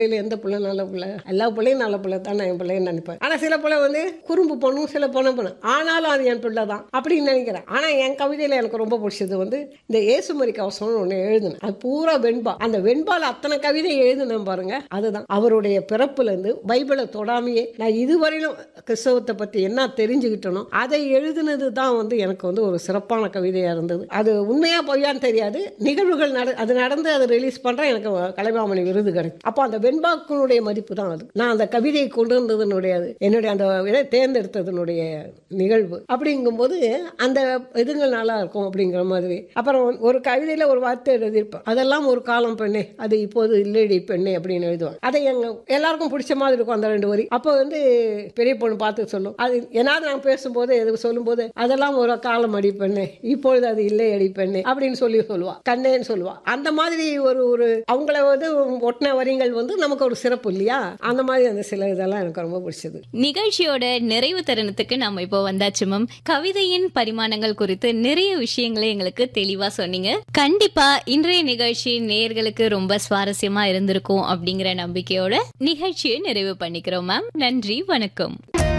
இல்ல எந்த பிள்ளை நல்ல பிள்ளை எல்லா பிள்ளையும் நல்ல பிள்ளை தான் நான் என் பிள்ளைன்னு நினைப்பேன் ஆனா சில பிள்ளை வந்து குறும்பு பண்ணும் சில பொண்ணு பண்ணும் ஆனாலும் அது என் பிள்ளை தான் அப்படின்னு நினைக்கிறேன் ஆனா என் கவிதையில எனக்கு ரொம்ப பிடிச்சது வந்து இந்த ஏசுமரி கவசம்னு ஒன்று எழுதுனேன் அது பூரா வெண்பா அந்த வெண்பால அத்தனை கவிதை எழுதுனேன் பாருங்க அதுதான் அவருடைய பிறப்புல இருந்து பைபிளை தொடாமையே நான் இதுவரையிலும் கிறிஸ்தவத்தை பத்தி என்ன தெரிஞ்சுக்கிட்டனோ அதை எழுதுனது தான் வந்து எனக்கு வந்து ஒரு சிறப்பான கவிதையா இருந்தது அது உண்மையா பொய்யான்னு தெரியாது நிகழ்வுகள் நட அது நடந்து அதை ரிலீஸ் பண்றேன் எனக்கு கலைமாமணி விருது கிடைக்கும் அப்போ அந்த வெண்பாக்களுடைய மதிப்பு தான் அது நான் அந்த கவிதையை கொண்டு வந்ததுனுடைய அது என்னுடைய அந்த இதை தேர்ந்தெடுத்ததனுடைய நிகழ்வு அப்படிங்கும்போது அந்த இதுங்கள் நல்லா இருக்கும் அப்படிங்கிற மாதிரி அப்புறம் ஒரு கவிதையில ஒரு வார்த்தை எழுதியிருப்பேன் அதெல்லாம் ஒரு காலம் பெண்ணே அது இப்போது இல்லடி பெண்ணே அப்படின்னு எழுதுவாங்க அதை எங்க எல்லாருக்கும் பிடிச்ச மாதிரி இருக்கும் அந்த ரெண்டு வரி அப்போ வந்து பெரிய பொண்ணு பார்த்து சொல்லும் அது ஏதாவது நான் பேசும்போது எது சொல்லும்போது அதெல்லாம் ஒரு காலம் அடி பெண்ணே இப்பொழுது அது இல்லை அடி பெண்ணே அப்படின்னு சொல்லி சொல்லுவா கண்ணேன்னு சொல்லுவா அந்த மாதிரி ஒரு ஒரு அவங்கள வந்து ஒட்டின வரிகள் வந்து நமக்கு ஒரு சிறப்பு இல்லையா அந்த மாதிரி அந்த சில இதெல்லாம் எனக்கு ரொம்ப பிடிச்சது நிகழ்ச்சியோட நிறைவு தருணத்துக்கு நம்ம இப்போ வந்தாச்சு மேம் கவிதையின் பரிமாணங்கள் குறித்து நிறைய விஷயங்களை எங்களுக்கு தெளிவா சொன்னீங்க கண்டிப்பா இன்றைய நிகழ்ச்சி நேயர்களுக்கு ரொம்ப சுவாரஸ்யமா இருந்திருக்கும் அப்படிங்கிற நம்பிக்கையோட நிகழ்ச்சியை நிறைவு பண்ணிக்கிறோம் மேம் நன்றி வணக்கம்